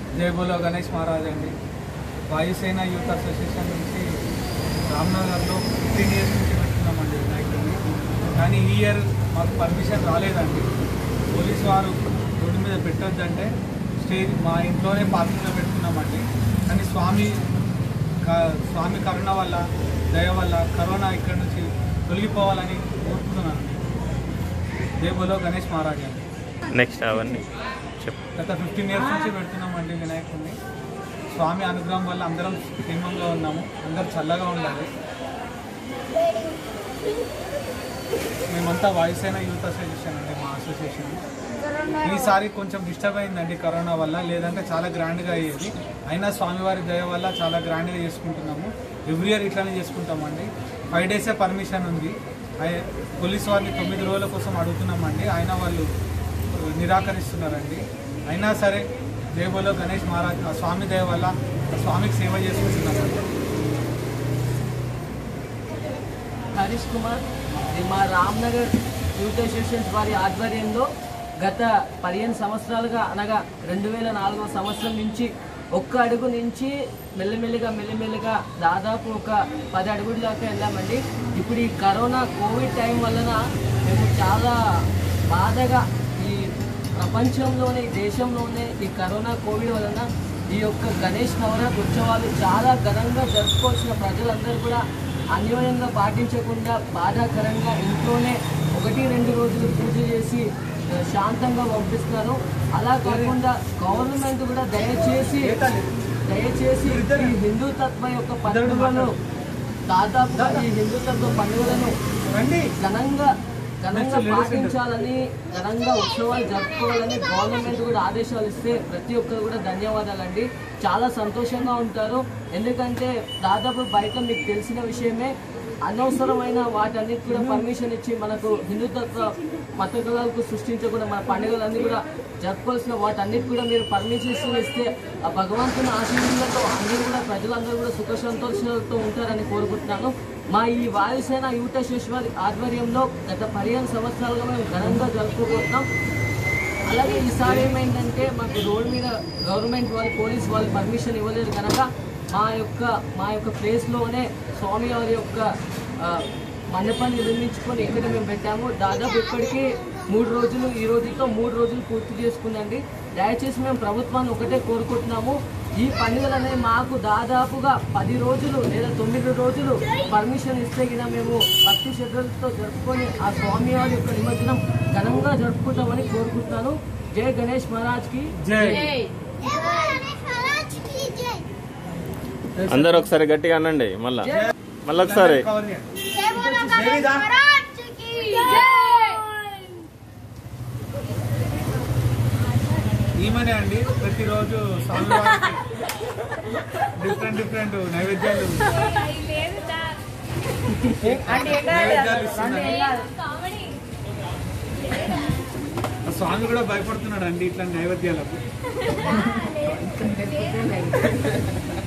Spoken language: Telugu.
జై బోలో గణేష్ మహారాజ్ అండి వాయుసేన యూత్ అసోసియేషన్ నుంచి రామ్నగర్లో ఫిఫ్టీన్ ఇయర్స్ నుంచి పెట్టుకున్నామండి వినాయకుడిని కానీ ఈ ఇయర్ మాకు పర్మిషన్ రాలేదండి పోలీసు వారు రోడ్డు మీద పెట్టొద్దంటే స్టేజ్ మా ఇంట్లోనే పార్కింగ్లో పెట్టుకున్నామండి కానీ స్వామి క- స్వామి కరుణ వల్ల దయ వల్ల కరోనా ఇక్కడ నుంచి తొలగిపోవాలని కోరుకుంటున్నాను జై బోలో గణేష్ మహారాజ్ అండి నెక్స్ట్ అవన్నీ చెప్పు గత ఫిఫ్టీన్ ఇయర్స్ నుంచి పెడుతున్నామండి వినాయకుడిని స్వామి అనుగ్రహం వల్ల అందరం క్షేమంగా ఉన్నాము అందరు చల్లగా ఉండాలి మేమంతా వాయుసేన యూత్ అసోసియేషన్ అండి మా అసోసియేషన్ ఈసారి కొంచెం డిస్టర్బ్ అయిందండి కరోనా వల్ల లేదంటే చాలా గ్రాండ్గా అయ్యేది అయినా స్వామివారి దయ వల్ల చాలా గ్రాండ్గా చేసుకుంటున్నాము ఎవ్రీ ఇయర్ ఇట్లానే చేసుకుంటామండి ఫైవ్ డేసే పర్మిషన్ ఉంది అయి- పోలీస్ వారిని తొమ్మిది రోజుల కోసం అడుగుతున్నామండి అయినా వాళ్ళు నిరాకరిస్తున్నారండి అయినా సరే జయబోలో గణేష్ మహారాజ్ ఆ స్వామి దయ వల్ల ఆ స్వామికి సేవ చేసుకుంటున్నామండి హరీష్ కుమార్ ఇది మా రామ్నగర్ యూత్ అసోసియేషన్స్ వారి ఆధ్వర్యంలో గత పదిహేను సంవత్సరాలుగా అనగా రెండు వేల నాలుగవ సంవత్సరం నుంచి ఒక్క అడుగు నుంచి మెల్లమెల్లిగా మెల్లిమెల్లిగా దాదాపు ఒక పది అడుగుల దాకా వెళ్ళామండి ఇప్పుడు ఈ కరోనా కోవిడ్ టైం వలన మేము చాలా బాధగా ఈ ప్రపంచంలోనే ఈ దేశంలోనే ఈ కరోనా కోవిడ్ వలన ఈ యొక్క గణేష్ నవరాత్రి ఉత్సవాలు చాలా ఘనంగా జరుపుకోవాల్సిన ప్రజలందరూ కూడా అన్యోన్యంగా పాటించకుండా బాధాకరంగా ఇంట్లోనే ఒకటి రెండు రోజులు పూజ చేసి ఆ, శాంతంగా పంపిస్తున్నారు అలా కాకుండా గవర్నమెంట్ కూడా దయచేసి దయచేసి ఈ హిందుతత్వ యొక్క పండుగలను దాదాపుగా ఈ హిందుతత్వ పండుగలను రండి ఘనంగా ఘనంగా పాటించాలని ఘనంగా ఉత్సవాలు జరుపుకోవాలని గవర్నమెంట్ కూడా ఆదేశాలు ఇస్తే ప్రతి ఒక్కరు కూడా ధన్యవాదాలండి చాలా సంతోషంగా ఉంటారు ఎందుకంటే దాదాపు బయట మీకు తెలిసిన విషయమే అనవసరమైన వాటన్నిటి కూడా పర్మిషన్ ఇచ్చి మనకు హిందుతత్వ మతకులకు సృష్టించకుండా మన పండుగలన్నీ కూడా జరుపుకోవాల్సిన వాటన్నిటి కూడా మీరు పర్మిషన్ ఇస్తే ఆ భగవంతుని ఆశీర్వాదాలతో అందరూ కూడా ప్రజలందరూ కూడా సుఖ సంతోషాలతో ఉంటారని కోరుకుంటున్నాను మా ఈ వాయుసేన యూట శిశ్వారి ఆధ్వర్యంలో గత పదిహేను సంవత్సరాలుగా మేము ఘనంగా జరుపుకోబోతున్నాం అలాగే ఈసారి ఏమైందంటే మాకు రోడ్ మీద గవర్నమెంట్ వాళ్ళు పోలీస్ వాళ్ళు పర్మిషన్ ఇవ్వలేదు కనుక మా యొక్క మా యొక్క ప్లేస్లోనే స్వామి వారి యొక్క ఆ, మండపాన్ని నిర్మించుకొని ఇక్కడ మేము పెట్టాము దాదాపు ఇప్పటికీ మూడు రోజులు ఈ రోజుతో మూడు రోజులు పూర్తి చేసుకుందండి దయచేసి మేము ప్రభుత్వాన్ని ఒకటే కోరుకుంటున్నాము ఈ పండుగలు అనేవి మాకు దాదాపుగా పది రోజులు లేదా తొమ్మిది రోజులు పర్మిషన్ ఇస్తే గిన మేము భక్తి శ్రద్ధలతో జరుపుకొని ఆ స్వామి వారి యొక్క నిమజ్జనం ఘనంగా జరుపుకుంటామని కోరుకుంటున్నాను జై గణేష్ మహారాజ్కి జై అందరు ఒకసారి గట్టిగా అనండి మళ్ళా మళ్ళీ ఒకసారి కవర్ చేయండి. ఈమెనే అండి ప్రతిరోజు స్వామివారికి డిఫరెంట్ డిఫరెంట్ నైవేద్యాలు నైవేద్యాలు ఇస్తుందండి ఆ స్వామి కూడా భయపడుతున్నాడు అండి ఇట్లా నైవేద్యాలకు